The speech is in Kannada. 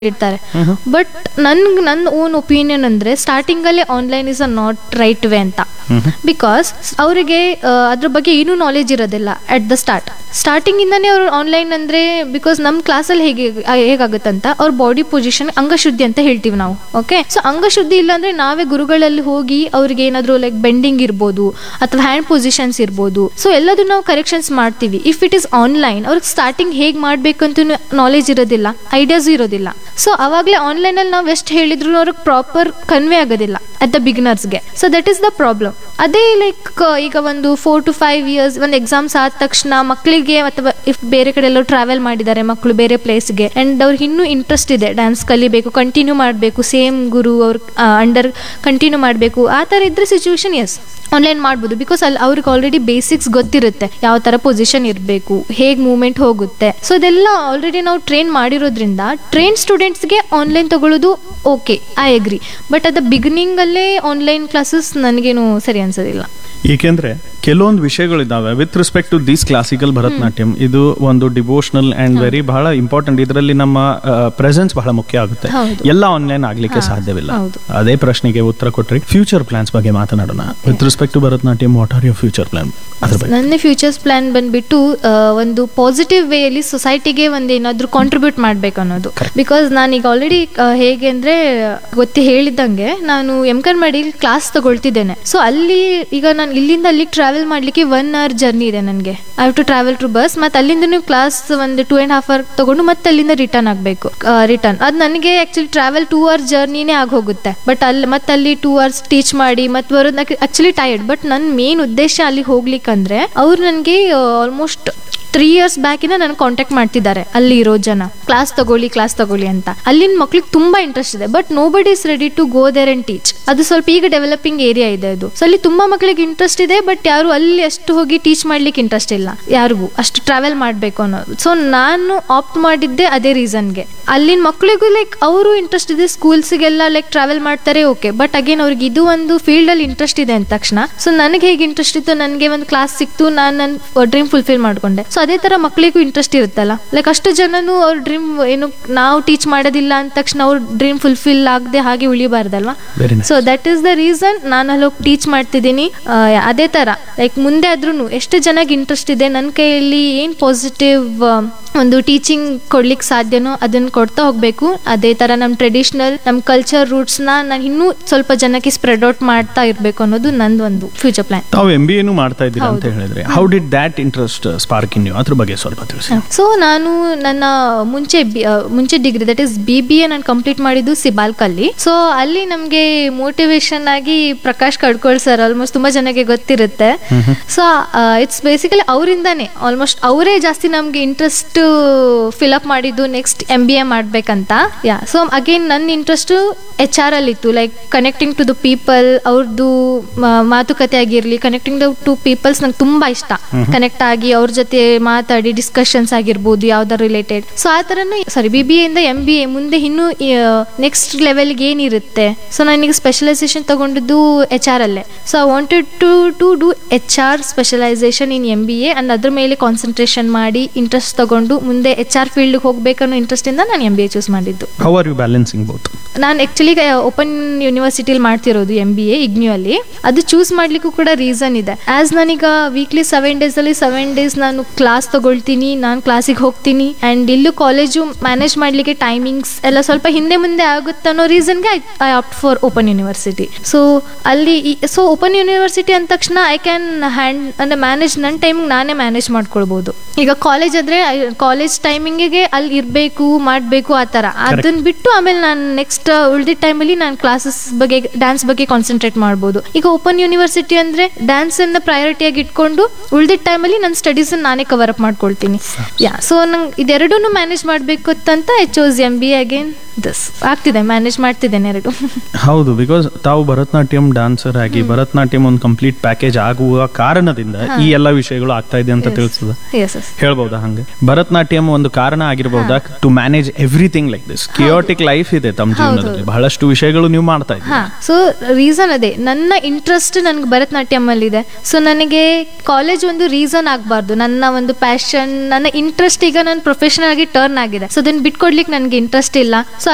ಇರ್ತಾರೆ ಬಟ್ ನನ್ಗೆ ನನ್ನ ಓನ್ ಒಪಿನಿಯನ್ ಅಂದ್ರೆ ಸ್ಟಾರ್ಟಿಂಗ್ ಅಲ್ಲೇ online is a not right way ಅಂತ ಬಿಕಾಸ್ ಅವರಿಗೆ ಅದ್ರ ಬಗ್ಗೆ ಏನೂ ನಾಲೆಜ್ ಇರೋದಿಲ್ಲ ಅಟ್ ದ ಸ್ಟಾರ್ಟ್ ಸ್ಟಾರ್ಟಿಂಗ್ ಇಂದಾನೇ ಅವ್ರು ಆನ್ಲೈನ್ ಅಂದ್ರೆ ಬಿಕಾಸ್ ನಮ್ಮ ಕ್ಲಾಸಲ್ಲಿ ಹೇಗೆ ಹೇಗಾಗುತ್ತಂತ ಅವ್ರ ಬಾಡಿ ಪೊಸಿಷನ್ ಅಂಗಶುದ್ಧಿ ಅಂತ ಹೇಳ್ತೀವಿ ನಾವು ಓಕೆ ಸೊ ಅಂಗಶುದ್ಧಿ ಇಲ್ಲ ಅಂದ್ರೆ ನಾವೇ ಗುರುಗಳಲ್ಲಿ ಹೋಗಿ ಅವ್ರಿಗೆ ಏನಾದ್ರು ಲೈಕ್ ಬೆಂಡಿಂಗ್ ಇರ್ಬೋದು ಅಥವಾ ಹ್ಯಾಂಡ್ ಪೊಸಿಷನ್ಸ್ ಇರ್ಬೋದು ಸೊ ಎಲ್ಲದೂ ನಾವು ಕರೆಕ್ಷನ್ಸ್ ಮಾಡ್ತೀವಿ ಇಫ್ ಇಟ್ ಇಸ್ ಆನ್ಲೈನ್ ಅವ್ರಿಗೆ ಸ್ಟಾರ್ಟಿಂಗ್ ಹೇಗೆ ಮಾಡ್ಬೇಕು ಅಂತ ನಾಲೆಜ್ ಇರೋದಿಲ್ಲ ಐಡಿಯಾಸ್ ಇರೋದಿಲ್ಲ ಸೊ ಅವಾಗಲೇ ಆನ್ಲೈನ್ ಅಲ್ಲಿ ನಾವು ಎಷ್ಟು ಹೇಳಿದ್ರು ಅವ್ರಿಗೆ ಪ್ರಾಪರ್ ಕನ್ವೆ ಆಗೋದಿಲ್ಲ ಅಟ್ ದ ಬಿಗಿನರ್ಸ್ಗೆ so that is the problem ಅದೇ ಲೈಕ್ ಈಗ ಒಂದು ಫೋರ್ ಟು ಫೈವ್ ಇಯರ್ಸ್ ಒಂದು ಎಕ್ಸಾಮ್ಸ್ ಆದ ತಕ್ಷಣ ಮಕ್ಕಳಿಗೆ ಅಥವಾ ಇಫ್ ಬೇರೆ ಕಡೆ ಎಲ್ಲೋ ಟ್ರಾವೆಲ್ ಮಾಡಿದ್ದಾರೆ ಮಕ್ಕಳು ಬೇರೆ ಪ್ಲೇಸ್ಗೆ ಅಂಡ್ ಅವ್ರಿಗೆ ಇನ್ನೂ ಇಂಟ್ರೆಸ್ಟ್ ಇದೆ ಡ್ಯಾನ್ಸ್ ಕಲಿಬೇಕು ಕಂಟಿನ್ಯೂ ಮಾಡಬೇಕು ಸೇಮ್ ಗುರು ಅವ್ರ ಅಂಡರ್ ಕಂಟಿನ್ಯೂ ಮಾಡಬೇಕು ಆ ಥರ ಇದ್ರೆ ಸಿಚುವೇಶನ್ ಎಸ್ ಆನ್ಲೈನ್ ಮಾಡ್ಬೋದು ಬಿಕಾಸ್ ಅಲ್ಲಿ ಅವ್ರಿಗೆ ಆಲ್ರೆಡಿ ಬೇಸಿಕ್ಸ್ ಗೊತ್ತಿರುತ್ತೆ ಯಾವ ಥರ ಪೊಸಿಷನ್ ಇರಬೇಕು ಹೇಗೆ ಮೂವ್ಮೆಂಟ್ ಹೋಗುತ್ತೆ ಸೊ ಇದೆಲ್ಲ ಆಲ್ರೆಡಿ ನಾವು ಟ್ರೈನ್ ಮಾಡಿರೋದ್ರಿಂದ ಟ್ರೈನ್ ಸ್ಟೂಡೆಂಟ್ಸ್ಗೆ ಆನ್ಲೈನ್ ತಗೊಳ್ಳೋದು ಓಕೆ ಐ ಅಗ್ರಿ ಬಟ್ ಅದ ಬಿಗಿನಿಂಗಲ್ಲೇ ಆನ್ಲೈನ್ ಕ್ಲಾಸಸ್ ನನಗೇನು ಸರಿ ಅನ್ಸೋದಿಲ್ಲ ಏಕೆಂದ್ರೆ ಕೆಲವೊಂದು ವಿಷಯಗಳಿದ್ದಾವೆ with respect to this classical Bharatanatyam ಇದು ಒಂದು ಡಿವೋಷನಲ್ ಅಂಡ್ ವೆರಿ ಬಹಳ ಇಂಪಾರ್ಟೆಂಟ್ ಇದರಲ್ಲಿ ನಮ್ಮ ಪ್ರೆಸೆನ್ಸ್ ಬಹಳ ಮುಖ್ಯ ಆಗುತ್ತೆ ಹೌದು. ಎಲ್ಲ ಆನ್ಲೈನ್ ಆಗ್ಲಿಕ್ಕೆ ಸಾಧ್ಯವಿಲ್ಲ ಹೌದು. ಅದೇ ಪ್ರಶ್ನೆಗೆ ಉತ್ತರ ಕೊಟ್ರಿ ಫ್ಯೂಚರ್ ಪ್ಲಾನ್ಸ್ ಬಗ್ಗೆ ಮಾತನಾಡೋಣ with respect to Bharatanatyam what are your future plan ಅದ್ರ ಬಗ್ಗೆ ನನ್ನ ಫ್ಯೂಚರ್ಸ್ ಪ್ಲಾನ್ ಬಂದ್ಬಿಟ್ಟು ಆ, ಒಂದು ಪಾಸಿಟಿವ್ ವೇಯಲ್ಲಿ ಸೊಸೈಟಿಗೆ ಒಂದು ಏನಾದರೂ ಕಾಂಟ್ರಿಬ್ಯೂಟ್ ಮಾಡ್ಬೇಕು ಅನ್ನೋದು ಬಿಕಾಸ್ ನಾನೀಗ ಆಲ್ರೆಡಿ ಹೇಗೆ ಅಂದ್ರೆ ಗೊತ್ತಿ ಹೇಳಿದಂಗೆ ನಾನು ಎಮ್ ಕನ್ ಮಾಡಿ ಕ್ಲಾಸ್ ತಗೊಳ್ತಿದ್ದೇನೆ ಸೊ ಅಲ್ಲಿ ಈಗ ನಾನು ಇಲ್ಲಿಂದ ಅಲ್ಲಿಗೆ ಟ್ರಾವೆಲ್ ಮಾಡ್ಲಿಕ್ಕೆ ಒನ್ ಅವರ್ ಜರ್ನಿ ಇದೆ ನನಗೆ I have to travel to bus ಮತ್ತೆ ಅಲ್ಲಿಂದ ನೀವು ಕ್ಲಾಸ್ ಒಂದು ಟೂ ಆ್ಯಂಡ್ ಹಾಫ್ ಅವರ್ ತಗೊಂಡು ಮತ್ತೆ ಅಲ್ಲಿಂದ ರಿಟರ್ನ್ ಆಗಬೇಕು ರಿಟರ್ನ್ ಅದು ನನಗೆ ಆಕ್ಚುಲಿ ಟ್ರಾವೆಲ್ ಟೂ ಅವರ್ಸ್ ಜರ್ನಿನೇ ಆಗಿ ಹೋಗುತ್ತೆ ಬಟ್ ಅಲ್ಲಿ ಮತ್ತೆ ಅಲ್ಲಿ ಟೂ ಅವರ್ಸ್ ಟೀಚ್ ಮಾಡಿ ಮತ್ತೆ ಬರೋದು ಆಕ್ಚುಲಿ ಟೈರ್ಡ್ ಬಟ್ ನನ್ನ ಮೇನ್ ಉದ್ದೇಶ ಅಲ್ಲಿ ಹೋಗ್ಲಿಕ್ಕಂದ್ರೆ ಅವ್ರು ನನಗೆ ಆಲ್ಮೋಸ್ಟ್ ತ್ರೀ ಇಯರ್ಸ್ ಬ್ಯಾಕಿಂದ ನನಗೆ ಕಾಂಟ್ಯಾಕ್ಟ್ ಮಾಡ್ತಿದ್ದಾರೆ ಅಲ್ಲಿ ಇರೋ ಜನ ಕ್ಲಾಸ್ ತಗೊಳ್ಳಿ ಕ್ಲಾಸ್ ತಗೊಳ್ಳಿ ಅಂತ ಅಲ್ಲಿನ ಮಕ್ಳಿಗೆ ತುಂಬಾ ಇಂಟ್ರೆಸ್ಟ್ ಇದೆ but nobody is ready to go there and teach ಅದು ಸ್ವಲ್ಪ ಈಗ ಡೆವಲಪಿಂಗ್ ಏರಿಯಾ ಇದೆ ಅದು ಸೊ ಅಲ್ಲಿ ತುಂಬಾ ಮಕ್ಕಳಿಗೆ ಇಂಟ್ರೆಸ್ಟ್ ಇದೆ ಬಟ್ ಯಾರು ಅಲ್ಲಿ ಅಷ್ಟು ಹೋಗಿ ಟೀಚ್ ಮಾಡ್ಲಿಕ್ಕೆ ಇಂಟ್ರೆಸ್ಟ್ ಇಲ್ಲ ಯಾರಿಗೂ ಅಷ್ಟು ಟ್ರಾವೆಲ್ ಮಾಡಬೇಕು ಅನ್ನೋದು ಸೊ ನಾನು ಆಪ್ಟ್ ಮಾಡಿದ್ದೆ ಅದೇ ರೀಸನ್ಗೆ ಅಲ್ಲಿನ ಮಕ್ಕಳಿಗೂ ಲೈಕ್ ಅವರು ಇಂಟ್ರೆಸ್ಟ್ ಇದೆ ಸ್ಕೂಲ್ಸ್ಗೆಲ್ಲ ಲೈಕ್ ಟ್ರಾವೆಲ್ ಮಾಡ್ತಾರೆ ಓಕೆ ಬಟ್ ಅಗೇನ್ ಅವ್ರಿಗೆ ಇದು ಒಂದು ಫೀಲ್ಡ್ ಅಲ್ಲಿ ಇಂಟ್ರೆಸ್ಟ್ ಇದೆ ಅಂದ ತಕ್ಷಣ ಸೊ ನನಗೆ ಹೇಗೆ ಇಂಟ್ರೆಸ್ಟ್ ಇತ್ತು ನನಗೆ ಒಂದು ಕ್ಲಾಸ್ ಸಿಕ್ತು ನಾನು ನನ್ನ ಡ್ರೀಮ್ ಫುಲ್ಫಿಲ್ ಮಾಡ್ಕೊಂಡೆ ಸೊ ಅದೇ ತರ ಮಕ್ಕಳಿಗೂ ಇಂಟ್ರೆಸ್ಟ್ ಇರುತ್ತಲ್ಲ ಲೈಕ್ ಅಷ್ಟು ಜನನು ಅವ್ರ ಡ್ರೀಮ್ ಏನು ನಾವು ಟೀಚ್ ಮಾಡೋದಿಲ್ಲ ಅಂದ ತಕ್ಷಣ ಅವ್ರ ಡ್ರೀಮ್ ಫುಲ್ಫಿಲ್ ಆಗದೆ ಹಾಗೆ ಉಳಿಬಾರ್ದಲ್ವಾ very nice so that is the reason ನಾನು ಅಲ್ಲಿ ಹೋಗಿ ಟೀಚ್ ಮಾಡ್ತಿದ್ದೀನಿ ಆ, ಅದೇ ಥರ ಲೈಕ್ ಮುಂದೆ ಆದ್ರೂ ಎಷ್ಟು ಜನಕ್ಕೆ ಇಂಟ್ರೆಸ್ಟ್ ಇದೆ ನನ್ನ ಕೈಯಲ್ಲಿ ಏನು ಪಾಸಿಟಿವ್ ಒಂದು ಟೀಚಿಂಗ್ ಕೊಡ್ಲಿಕ್ಕೆ ಸಾಧ್ಯನೋ ಅದನ್ನ ಕೊಡ್ತಾ ಹೋಗಬೇಕು ಅದೇ ಥರ ನಮ್ಮ ಟ್ರೆಡಿಷ್ನಲ್ ನಮ್ಮ ಕಲ್ಚರ್ ರೂಟ್ಸ್ನ ನಾನು ಇನ್ನೂ ಸ್ವಲ್ಪ ಜನಕ್ಕೆ ಸ್ಪ್ರೆಡ್ ಔಟ್ ಮಾಡ್ತಾ ಇರಬೇಕು ಅನ್ನೋದು ನಂದು ಒಂದು ಫ್ಯೂಚರ್ ಪ್ಲಾನ್ ತಾವು ಎಂ ಬಿ ಎನು ಮಾಡ್ತಾ ಇದ್ದೀರಾ ಅಂತ ಹೌದು. ಹೇಳಿದ್ರೆ how did that interest spark in you ಅದ್ರ ಬಗ್ಗೆ ಸ್ವಲ್ಪ ತಿಳಿಸಿ ಸೊ ನಾನು ನನ್ನ ಮುಂಚೆ ಬಿ- ಆ, ಮುಂಚೆ degree that is B B A ನಾನು ಕಂಪ್ಲೀಟ್ ಮಾಡಿದ್ದು ಸಿಬಾಲ್ಕಲ್ಲಿ ಸೊ ಅಲ್ಲಿ ನಮಗೆ ಮೋಟಿವೇಶನ್ ಆಗಿ ಪ್ರಕಾಶ್ ಕಡ್ಕೋಳ್ ಸರ್ ಆಲ್ಮೋಸ್ಟ್ ತುಂಬಾ ಜನಕ್ಕೆ ಗೊತ್ತಿರುತ್ತೆ ಸೊ ಇಟ್ಸ್ ಬೇಸಿಕಲಿ ಅವರಿಂದಾನೇ ಆಲ್ಮೋಸ್ಟ್ ಅವರೇ ಜಾಸ್ತಿ ನಮ್ಗೆ ಇಂಟ್ರೆಸ್ಟ್ ಫಿಲಪ್ ಮಾಡಿದ್ದು ನೆಕ್ಸ್ಟ್ ಎಂ ಬಿ ಎ ಮಾಡ್ಬೇಕಂತ ಯಾ ಸೊ ಅಗೇನ್ ನನ್ನ ಇಂಟ್ರೆಸ್ಟ್ ಎಚ್ ಆರ್ ಅಲ್ಲಿ ಇತ್ತು like connecting to the people ಅವ್ರದ್ದು ಮಾತುಕತೆ ಆಗಿರ್ಲಿ ಕನೆಕ್ಟಿಂಗ್ ದ ಟು ಪೀಪಲ್ಸ್ ನಂಗೆ ತುಂಬಾ ಇಷ್ಟ ಕನೆಕ್ಟ್ ಆಗಿ ಅವ್ರ ಜೊತೆ ಮಾತಾಡಿ ಡಿಸ್ಕಷನ್ಸ್ ಆಗಿರ್ಬೋದು ಯಾವ್ದಾರ ರಿಲೇಟೆಡ್ ಸೊ ಆ ಥರನೂ ಸಾರಿ ಬಿ ಬಿ ಇಂದ ಎಂ ಬಿ ಎ ಮುಂದೆ ಇನ್ನೂ ನೆಕ್ಸ್ಟ್ ಲೆವೆಲ್ಗೆ ಏನಿರುತ್ತೆ ಸೊ ನಾನೀಗ ಸ್ಪೆಷಲೈಸೇಷನ್ ತಗೊಂಡಿದ್ದು ಎಚ್ ಆರ್ ಅಲ್ಲೇ so I wanted to to do H R specialisation in M B A and ಅದ್ರ ಮೇಲೆ ಕಾನ್ಸಂಟ್ರೇಷನ್ ಮಾಡಿ ಇಂಟ್ರೆಸ್ಟ್ ತಗೊಂಡು ಮುಂದೆ ಎಚ್ ಆರ್ ಫೀಲ್ಡ್ಗೆ ಹೋಗ್ಬೇಕನ್ನೋ ಇಂಟ್ರೆಸ್ಟಿಂದ ನಾನು ಎಂ ಬಿ ಎ ಚೂಸ್ ಮಾಡಿದ್ದು how are you balancing both ನಾನು ಆಕ್ಚುಲಿ ಓಪನ್ ಯೂನಿವರ್ಸಿಟಿಲಿ ಮಾಡ್ತಿರೋದು ಎಂ ಬಿ ಎ ಇಗ್ನ್ಯೂ ಅಲ್ಲಿ ಅದು ಚೂಸ್ ಮಾಡ್ಲಿಕ್ಕೂ ಕೂಡ ರೀಸನ್ ಇದೆ ಆಸ್ ನಾನೀಗ ವೀಕ್ಲಿ ಸೆವೆನ್ ಡೇಸ್ ಅಲ್ಲಿ ಸೆವೆನ್ ಡೇಸ್ ನಾನು ಕ್ಲಾಸ್ ತಗೊಳ್ತೀನಿ ನಾನು ಕ್ಲಾಸಿಗೆ ಹೋಗ್ತೀನಿ ಅಂಡ್ ಇಲ್ಲೂ ಕಾಲೇಜು ಮ್ಯಾನೇಜ್ ಮಾಡ್ಲಿಕ್ಕೆ ಟೈಮಿಂಗ್ಸ್ ಎಲ್ಲ ಸ್ವಲ್ಪ ಹಿಂದೆ ಮುಂದೆ ಆಗುತ್ತೆ ಅನ್ನೋ ರೀಸನ್ಗೆ I opt for open university so ಅಲ್ಲಿ ಸೊ ಓಪನ್ ಯೂನಿವರ್ಸಿಟಿ ಅಂದ ತಕ್ಷಣ ಐ ಕ್ಯಾನ್ ಹ್ಯಾಂಡ್ ಅಂದ್ರೆ ಮ್ಯಾನೇಜ್ ನನ್ನ ಟೈಮಿಂಗ್ ನಾನೇ ಮ್ಯಾನೇಜ್ ಮಾಡ್ಕೊಳ್ಬೋದು ಈಗ ಕಾಲೇಜ್ ಆದ್ರೆ ಕಾಲೇಜ್ ಟೈಮಿಂಗಿಗೆ ಅಲ್ಲಿ ಇರಬೇಕು ಮಾಡಬೇಕು ಆ ಥರ ಅದನ್ನ ಬಿಟ್ಟು ಆಮೇಲೆ ನಾನು ನೆಕ್ಸ್ಟ್ ಉಳಿದ ಟೈಮಲ್ಲಿ ನಾನು ಕ್ಲಾಸಸ್ ಬಗ್ಗೆ ಡ್ಯಾನ್ಸ್ ಬಗ್ಗೆ ಕಾನ್ಸಂಟ್ರೇಟ್ ಮಾಡ್ಬೋದು ಈಗ ಓಪನ್ ಯೂನಿವರ್ಸಿಟಿ ಅಂದ್ರೆ ಡ್ಯಾನ್ಸ್ ಅನ್ನ ಪ್ರಯಾರಿಟಿಯಾಗಿ ಇಟ್ಕೊಂಡು ಉಳಿದ ಟೈಮಲ್ಲಿ ನನ್ನ ಸ್ಟಡೀಸ್ ನಾನೇ ಕವರ್ ಅಪ್ ಮಾಡ್ಕೊಳ್ತೀನಿ ಯಾ ಸೊ ನಂಗೆ ಇದೆರಡೂ ಮ್ಯಾನೇಜ್ ಮಾಡಬೇಕು ಅಂತ I chose M B again this ಆಗ್ತಿದೆ ಮ್ಯಾನೇಜ್ ಮಾಡ್ತಿದ್ದೇನೆ ಎರಡು ಹೌದು ಬಿಕಾಸ್ ತಾವು ಭರತನಾಟ್ಯಂ ಡಾನ್ಸರ್ ಆಗಿ ಭರತನಾಟ್ಯಂ ಒಂದು ಕಂಪ್ಲೀಟ್ ಪ್ಯಾಕೇಜ್ ಆಗುವ ಕಾರಣದಿಂದ ಈ ಎಲ್ಲ ವಿಷಯಗಳು ಆಗ್ತಾ ಇದೆ ಅಂತ ತಿಳಿಸ್ತದೆ ಎಸ್ ಎಸ್ ಹೇಳ್ಬೋದಾ ಹಂಗೆ ಭರತನಾಟ್ಯಂ ಒಂದು ಕಾರಣ ಆಗಿರ್ಬೋದಾ to manage everything like this chaotic life ಇದೆ ತಮ್ಮ ಜೀವನದಲ್ಲಿ ಬಹಳಷ್ಟು ವಿಷಯಗಳು ನೀವು ಮಾಡ್ತಾ ಇದ್ದೀರಿ ಹಾ ಸೊ ರೀಸನ್ ಅದೇ ನನ್ನ ಇಂಟ್ರೆಸ್ಟ್ ನನಗೆ ಭರತನಾಟ್ಯಂ ಅಲ್ಲಿ ಇದೆ ಸೊ ನನಗೆ ಕಾಲೇಜ್ ಒಂದು ರೀಸನ್ ಆಗಬಾರ್ದು ನನ್ನ ಒಂದು ಪ್ಯಾಷನ್ ನನ್ನ ಇಂಟ್ರೆಸ್ಟ್ ಈಗ ನನ್ನ ಪ್ರೊಫೆಷನಲ್ ಆಗಿ ಟರ್ನ್ ಆಗಿದೆ ಸೊ ಅದನ್ನ ಬಿಟ್ಕೊಡ್ಲಿಕ್ಕೆ ನನಗೆ ಇಂಟ್ರೆಸ್ಟ್ ಇಲ್ಲ ಸೊ